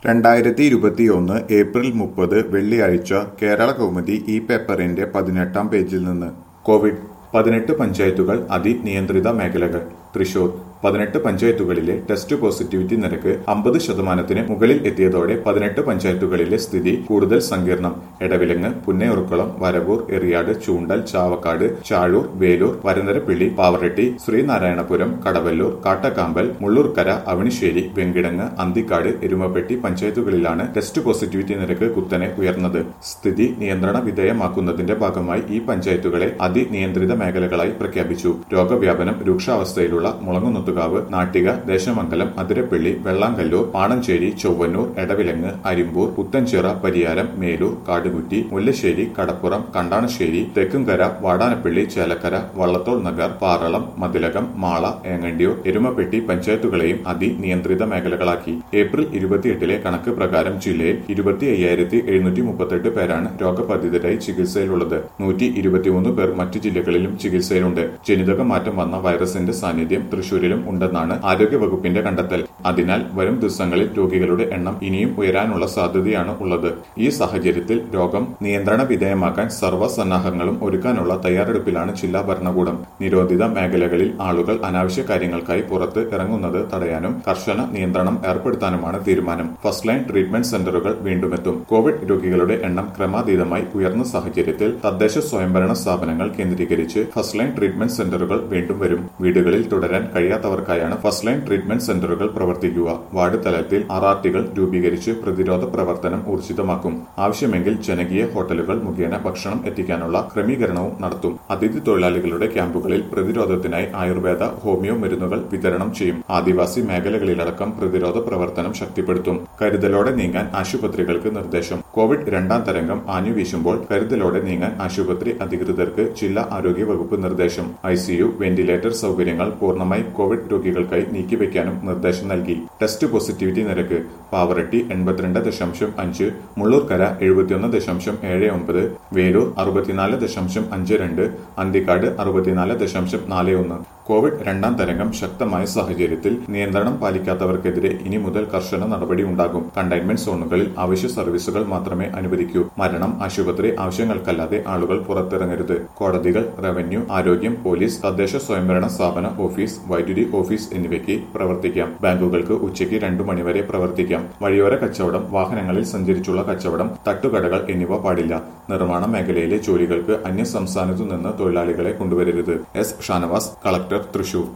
രണ്ടായിരത്തി ഇരുപത്തിയൊന്ന് ഏപ്രിൽ മുപ്പത് വെള്ളിയാഴ്ച കേരള കൗമുദി ഈ പേപ്പറിന്റെ പതിനെട്ടാം പേജിൽ നിന്ന് കോവിഡ് പതിനെട്ട് പഞ്ചായത്തുകൾ അതിനിയന്ത്രിത മേഖലകൾ തൃശൂർ പതിനെട്ട് പഞ്ചായത്തുകളിലെ ടെസ്റ്റ് പോസിറ്റിവിറ്റി നിരക്ക് അമ്പത് ശതമാനത്തിന് മുകളിൽ എത്തിയതോടെ പതിനെട്ട് പഞ്ചായത്തുകളിലെ സ്ഥിതി കൂടുതൽ സങ്കീർണം എടവിലങ്ങ് പുന്നയൂർക്കുളം വരവൂർ എറിയാട് ചൂണ്ടൽ ചാവക്കാട് ചാഴൂർ വേലൂർ വരന്തരപ്പിള്ളി പാവറട്ടി ശ്രീനാരായണപുരം കടവല്ലൂർ കാട്ടക്കാമ്പൽ മുള്ളൂർക്കര അവണിശ്ശേരി വെങ്കിടങ്ങ് അന്തിക്കാട് എരുമപ്പെട്ടി പഞ്ചായത്തുകളിലാണ് ടെസ്റ്റ് പോസിറ്റിവിറ്റി നിരക്ക് കുത്തനെ ഉയർന്നത് സ്ഥിതി നിയന്ത്രണ വിധേയമാക്കുന്നതിന്റെ ഭാഗമായി ഈ പഞ്ചായത്തുകളെ അതിനിയന്ത്രിത മേഖലകളായി പ്രഖ്യാപിച്ചു രോഗവ്യാപനം രൂക്ഷാവസ്ഥയിലുള്ള മുളങ്ങുന്നത്തുകാവ് നാട്ടിക ദേശമംഗലം അതിരപ്പള്ളി വെള്ളാങ്കല്ലൂർ പാണഞ്ചേരി ചൊവ്വന്നൂർ എടവിലങ്ങ് അരിമ്പൂർ പുത്തൻചിറ പരിയാരം മേലൂർ കാടുകുറ്റി മുല്ലശ്ശേരി കടപ്പുറം കണ്ടാണശ്ശേരി തെക്കുംകര വാടാനപ്പള്ളി ചേലക്കര വള്ളത്തോൾ നഗർ പാറളം മതിലകം മാള ഏങ്ങണ്ടിയൂർ എരുമപ്പെട്ടി പഞ്ചായത്തുകളെയും അതിനിയന്ത്രിത മേഖലകളാക്കി ഏപ്രിൽ ഇരുപത്തിയെട്ടിലെ കണക്ക് പ്രകാരം ജില്ലയിൽ ഇരുപത്തി അയ്യായിരത്തി എഴുന്നൂറ്റി മുപ്പത്തെട്ട് പേരാണ് രോഗബാധിതരായി ചികിത്സയിലുള്ളത് നൂറ്റി ഇരുപത്തിമൂന്ന് പേർ മറ്റു ജില്ലകളിലും ചികിത്സയിലുണ്ട് ജനിതക മാറ്റം വന്ന വൈറസിന്റെ സാന്നിധ്യം തൃശൂരിലും ഉണ്ടെന്നാണ് ആരോഗ്യവകുപ്പിന്റെ കണ്ടെത്തൽ അതിനാൽ വരും ദിവസങ്ങളിൽ രോഗികളുടെ എണ്ണം ഇനിയും ഉയരാനുള്ള സാധ്യതയാണ് ഉള്ളത് ഈ സാഹചര്യത്തിൽ രോഗം നിയന്ത്രണ വിധേയമാക്കാൻ സർവ്വസന്നാഹങ്ങളും ഒരുക്കാനുള്ള തയ്യാറെടുപ്പിലാണ് ജില്ലാ ഭരണകൂടം നിരോധിത മേഖലകളിൽ ആളുകൾ അനാവശ്യ കാര്യങ്ങൾക്കായി പുറത്ത് ഇറങ്ങുന്നത് തടയാനും കർശന നിയന്ത്രണം ഏർപ്പെടുത്താനുമാണ് തീരുമാനം ഫസ്റ്റ് ലൈൻ ട്രീറ്റ്മെന്റ് സെന്ററുകൾ വീണ്ടുമെത്തും കോവിഡ് രോഗികളുടെ എണ്ണം ക്രമാതീതമായി ഉയർന്ന സാഹചര്യത്തിൽ തദ്ദേശ സ്വയംഭരണ സ്ഥാപനങ്ങൾ കേന്ദ്രീകരിച്ച് ഫസ്റ്റ് ലൈൻ ട്രീറ്റ്മെന്റ് സെന്ററുകൾ വീണ്ടും വരും വീടുകളിൽ തുടരാൻ കഴിയാത്തവർക്കായാണ് ഫസ്റ്റ് ലൈൻ ട്രീറ്റ്മെന്റ് സെന്ററുകൾ പ്രവർത്തിക്കുക വാർഡ് തലത്തിൽ ആർ ആർ ടികൾ രൂപീകരിച്ച് പ്രതിരോധ പ്രവർത്തനം ഊർജിതമാക്കും ആവശ്യമെങ്കിൽ ജനകീയ ഹോട്ടലുകൾ മുഖേന ഭക്ഷണം എത്തിക്കാനുള്ള ക്രമീകരണവും നടത്തും അതിഥി തൊഴിലാളികളുടെ ക്യാമ്പുകളിൽ പ്രതിരോധത്തിനായി ആയുർവേദ ഹോമിയോ മരുന്നുകൾ വിതരണം ചെയ്യും ആദിവാസി മേഖലകളിലടക്കം പ്രതിരോധ പ്രവർത്തനം ശക്തിപ്പെടുത്തും കരുതലോടെ നീങ്ങാൻ ആശുപത്രികൾക്ക് നിർദ്ദേശം കോവിഡ് രണ്ടാം തരംഗം ആഞ്ഞുവീശുമ്പോൾ കരുതലോടെ നീങ്ങാൻ ആശുപത്രി അധികൃതർക്ക് ജില്ലാ ആരോഗ്യ വകുപ്പ് നിർദ്ദേശം ഐസിയു വെന്റിലേറ്റർ സൗകര്യങ്ങൾ പൂർണ്ണമായി കോവിഡ് രോഗികൾക്കായി നീക്കിവെക്കാനും നിർദ്ദേശം നൽകി ടെസ്റ്റ് പോസിറ്റിവിറ്റി നിരക്ക് പാവറട്ടി എൺപത്തിരണ്ട് ദശാംശം അഞ്ച് മുള്ളൂർക്കര എഴുപത്തിയൊന്ന് ദശാംശം ഏഴ് ഒമ്പത് വേലൂർ അറുപത്തിനാല് ദശാംശം അഞ്ച് രണ്ട് അന്തിക്കാട് അറുപത്തിനാല് ദശാംശം നാല് ഒന്ന് കോവിഡ് രണ്ടാം തരംഗം ശക്തമായ സാഹചര്യത്തിൽ നിയന്ത്രണം പാലിക്കാത്തവർക്കെതിരെ ഇനി മുതൽ കർശന നടപടി ഉണ്ടാകും കണ്ടെയ്ൻമെന്റ് സോണുകളിൽ അവശ്യ സർവീസുകൾ മാത്രമേ അനുവദിക്കൂ മരണം ആശുപത്രി ആവശ്യങ്ങൾക്കല്ലാതെ ആളുകൾ പുറത്തിറങ്ങരുത് കോടതികൾ റവന്യൂ ആരോഗ്യം പോലീസ് തദ്ദേശ സ്വയംഭരണ സ്ഥാപന ഓഫീസ് വൈദ്യുതി ഓഫീസ് എന്നിവയ്ക്ക് പ്രവർത്തിക്കാം ബാങ്കുകൾക്ക് ഉച്ചയ്ക്ക് രണ്ടു മണിവരെ പ്രവർത്തിക്കാം വഴിയോര കച്ചവടം വാഹനങ്ങളിൽ സഞ്ചരിച്ചുള്ള കച്ചവടം തട്ടുകടകൾ എന്നിവ പാടില്ല നിർമ്മാണ മേഖലയിലെ ജോലികൾക്ക് അന്യ സംസ്ഥാനത്തു നിന്ന് തൊഴിലാളികളെ കൊണ്ടുവരരുത് എസ് ഷാനവാസ് കളക്ടർ തൃശൂർ